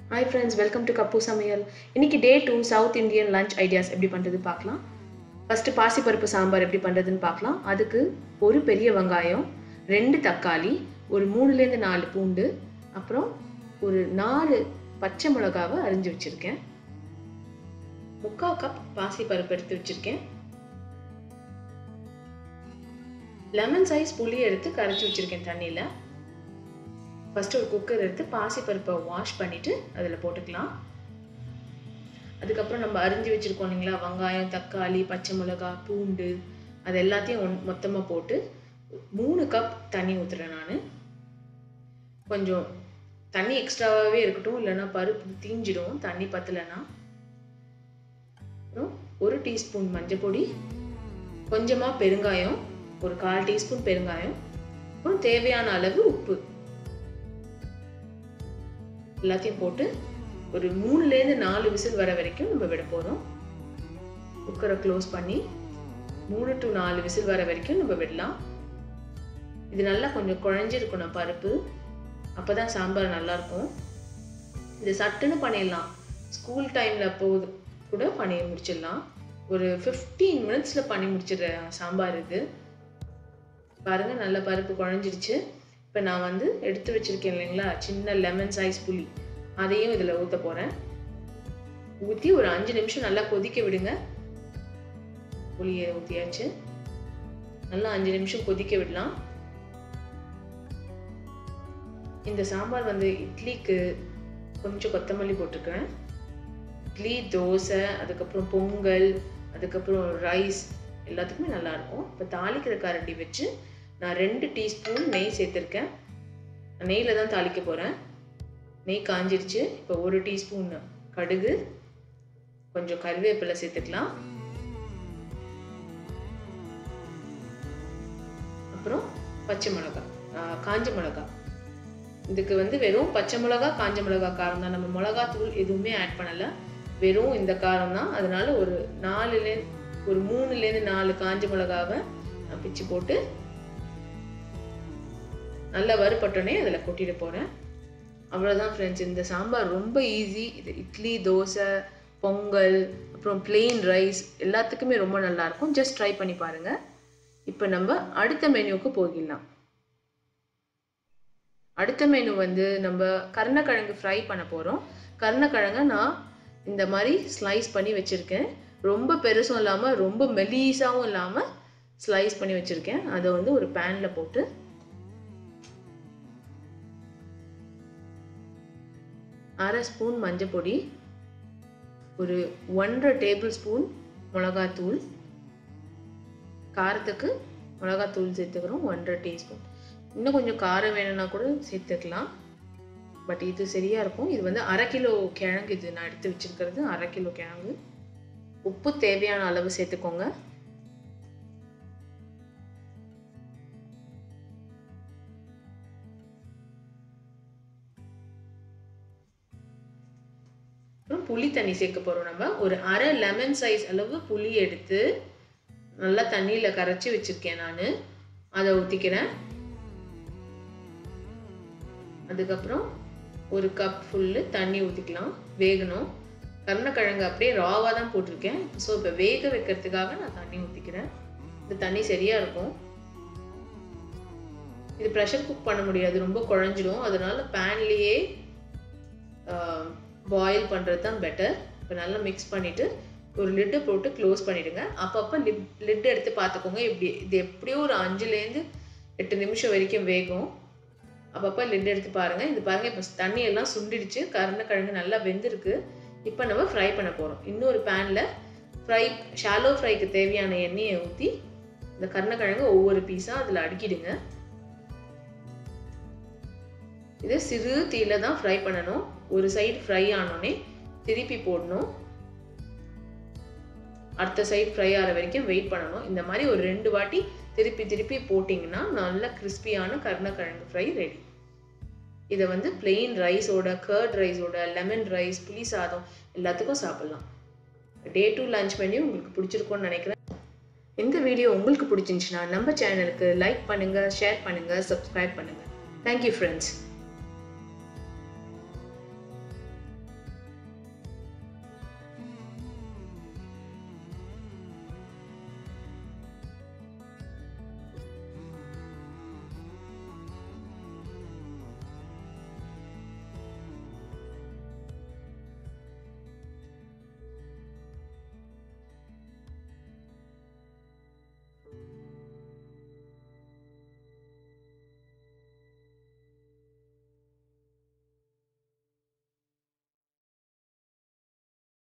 hi friends welcome to கப்பு சமையல் இன்னைக்கு day two south Indian lunch ideas எப்படி பண்ணுறது பார்க்கலாம் ஃபஸ்ட்டு பாசிப்பருப்பு சாம்பார் எப்படி பண்ணுறதுன்னு பார்க்கலாம் அதுக்கு ஒரு பெரிய வெங்காயம் ரெண்டு தக்காளி ஒரு மூணுலேருந்து நாலு பூண்டு அப்புறம் ஒரு நாலு பச்சை மிளகாவை அரிஞ்சு வச்சுருக்கேன் முக்கால் கப் பாசிப்பருப்பு எடுத்து வச்சுருக்கேன் லெமன் சைஸ் புளி எடுத்து கரைச்சி வச்சுருக்கேன் தண்ணியில் ஃபஸ்ட்டு ஒரு குக்கர் எடுத்து பாசிப்பருப்பை வாஷ் பண்ணிவிட்டு அதில் போட்டுக்கலாம் அதுக்கப்புறம் நம்ம அரிஞ்சு வச்சுருக்கோம் இல்லைங்களா வெங்காயம் தக்காளி பச்சை மிளகா பூண்டு அது எல்லாத்தையும் ஒன் மொத்தமாக போட்டு மூணு கப் தண்ணி ஊற்றுறேன் நான் கொஞ்சம் தண்ணி எக்ஸ்ட்ராவாகவே இருக்கட்டும் இல்லைன்னா பருப்பு தீஞ்சிடும் தண்ணி பத்தலைன்னா அப்புறம் ஒரு டீஸ்பூன் மஞ்சள் பொடி கொஞ்சமாக பெருங்காயம் ஒரு கால் டீஸ்பூன் பெருங்காயம் அப்புறம் தேவையான அளவு உப்பு எல்லாத்தையும் போட்டு ஒரு மூணுலேருந்து நாலு விசில் வர வரைக்கும் நம்ம விட போகிறோம் குக்கரை க்ளோஸ் பண்ணி மூணு டு நாலு விசில் வர வரைக்கும் நம்ம விடலாம் இது நல்லா கொஞ்சம் குழஞ்சிருக்கணும் பருப்பு அப்போ தான் சாம்பார் நல்லாயிருக்கும் இது சட்டுன்னு பண்ணிடலாம் ஸ்கூல் டைமில் போது கூட பண்ணி முடிச்சிடலாம் ஒரு ஃபிஃப்டீன் மினிட்ஸில் பண்ணி முடிச்சிடுற சாம்பார் இது பாருங்கள் நல்ல பருப்பு குழஞ்சிருச்சு இப்போ நான் வந்து எடுத்து வச்சுருக்கேன் இல்லைங்களா சின்ன லெமன் சைஸ் புளி அதையும் இதில் ஊற்ற போகிறேன் ஊற்றி ஒரு அஞ்சு நிமிஷம் நல்லா கொதிக்க விடுங்க புளியை ஊற்றியாச்சு நல்லா அஞ்சு நிமிஷம் கொதிக்க விடலாம் இந்த சாம்பார் வந்து இட்லிக்கு கொஞ்சம் கொத்தமல்லி போட்டிருக்கிறேன் இட்லி தோசை அதுக்கப்புறம் பொங்கல் அதுக்கப்புறம் ரைஸ் எல்லாத்துக்குமே நல்லாயிருக்கும் இப்போ தாளிக்கிற கரண்டி வச்சு நான் ரெண்டு டீஸ்பூன் நெய் சேர்த்துருக்கேன் நெய்யில் தான் தாளிக்க போகிறேன் நெய் காஞ்சிருச்சு இப்போ ஒரு டீஸ்பூன் கடுகு கொஞ்சம் கருவேப்பிலை சேர்த்துக்கலாம் அப்புறம் பச்சை மிளகா காஞ்ச மிளகா இதுக்கு வந்து வெறும் பச்சை மிளகா காஞ்ச மிளகா காரம் தான் நம்ம மிளகா தூள் எதுவுமே ஆட் பண்ணலை வெறும் இந்த காரம் தான் அதனால ஒரு நாலுலே ஒரு மூணுலேருந்து நாலு காஞ்ச மிளகாவை நான் பிச்சு போட்டு நல்லா வறுபட்டோடனே அதில் கொட்டிட போகிறேன் அவ்வளோதான் ஃப்ரெண்ட்ஸ் இந்த சாம்பார் ரொம்ப ஈஸி இது இட்லி தோசை பொங்கல் அப்புறம் பிளெயின் ரைஸ் எல்லாத்துக்குமே ரொம்ப நல்லாயிருக்கும் ஜஸ்ட் ட்ரை பண்ணி பாருங்கள் இப்போ நம்ம அடுத்த மெனுவுக்கு போகிடலாம் அடுத்த மெனு வந்து நம்ம கருணக்கிழங்கு ஃப்ரை பண்ண போகிறோம் கருணக்கிழங்கை நான் இந்த மாதிரி ஸ்லைஸ் பண்ணி வச்சுருக்கேன் ரொம்ப பெருசும் இல்லாமல் ரொம்ப மெலீஸாகவும் இல்லாமல் ஸ்லைஸ் பண்ணி வச்சுருக்கேன் அதை வந்து ஒரு பேனில் போட்டு அரை ஸ்பூன் மஞ்சள் பொடி ஒரு ஒன்றரை டேபிள் ஸ்பூன் மிளகாத்தூள் காரத்துக்கு மிளகாத்தூள் சேர்த்துக்கிறோம் ஒன்றரை டீஸ்பூன் இன்னும் கொஞ்சம் காரம் வேணும்னா கூட சேர்த்துக்கலாம் பட் இது சரியாக இருக்கும் இது வந்து அரை கிலோ கிழங்கு இது நான் எடுத்து வச்சுருக்கிறது அரை கிலோ கிழங்கு உப்பு தேவையான அளவு சேர்த்துக்கோங்க அப்புறம் புளி தண்ணி சேர்க்க போகிறோம் நம்ம ஒரு அரை லெமன் சைஸ் அளவு புளி எடுத்து நல்லா தண்ணியில் கரைச்சி வச்சுருக்கேன் நான் அதை ஊற்றிக்கிறேன் அதுக்கப்புறம் ஒரு கப் ஃபுல்லு தண்ணி ஊற்றிக்கலாம் வேகணும் கருணக்கிழங்கு அப்படியே ராவாக தான் போட்டிருக்கேன் ஸோ இப்போ வேக வைக்கிறதுக்காக நான் தண்ணி ஊற்றிக்கிறேன் இந்த தண்ணி சரியாக இருக்கும் இது ப்ரெஷர் குக் பண்ண முடியாது ரொம்ப குழஞ்சிடும் அதனால பேன்லேயே பாயில் பண்ணுறது தான் பெட்டர் இப்போ நல்லா மிக்ஸ் பண்ணிவிட்டு ஒரு லிட்டு போட்டு க்ளோஸ் பண்ணிவிடுங்க அப்பப்போ லிட் லிட் எடுத்து பார்த்துக்கோங்க இப்படி இது எப்படியோ ஒரு அஞ்சுலேருந்து எட்டு நிமிஷம் வரைக்கும் வேகும் அப்பப்போ லிட் எடுத்து பாருங்கள் இது பாருங்கள் இப்போ தண்ணி எல்லாம் சுண்டிடுச்சு கருணக்கிழங்கு நல்லா வெந்திருக்கு இப்போ நம்ம ஃப்ரை பண்ண போகிறோம் இன்னொரு பேனில் ஃப்ரை ஷாலோ ஃப்ரைக்கு தேவையான எண்ணெயை ஊற்றி இந்த கருணக்கிழங்கு ஒவ்வொரு பீஸாக அதில் அடுக்கிடுங்க இது சிறு தீயில தான் ஃப்ரை பண்ணணும் ஒரு சைடு ஃப்ரை ஆனோடனே திருப்பி போடணும் அடுத்த சைடு ஃப்ரை ஆகிற வரைக்கும் வெயிட் பண்ணணும் இந்த மாதிரி ஒரு ரெண்டு வாட்டி திருப்பி திருப்பி போட்டிங்கன்னா நல்ல கிறிஸ்பியான கருணக்கிழங்கு ஃப்ரை ரெடி இதை வந்து பிளெயின் ரைஸோட கர்ட் ரைஸோட லெமன் ரைஸ் புளி சாதம் எல்லாத்துக்கும் சாப்பிட்லாம் டே டூ லஞ்ச் மெனு உங்களுக்கு பிடிச்சிருக்கும்னு நினைக்கிறேன் இந்த வீடியோ உங்களுக்கு பிடிச்சிருந்துச்சுன்னா நம்ம சேனலுக்கு லைக் பண்ணுங்கள் ஷேர் பண்ணுங்கள் சப்ஸ்கிரைப் பண்ணுங்கள் தேங்க்யூ ஃப்ரெண்ட்ஸ்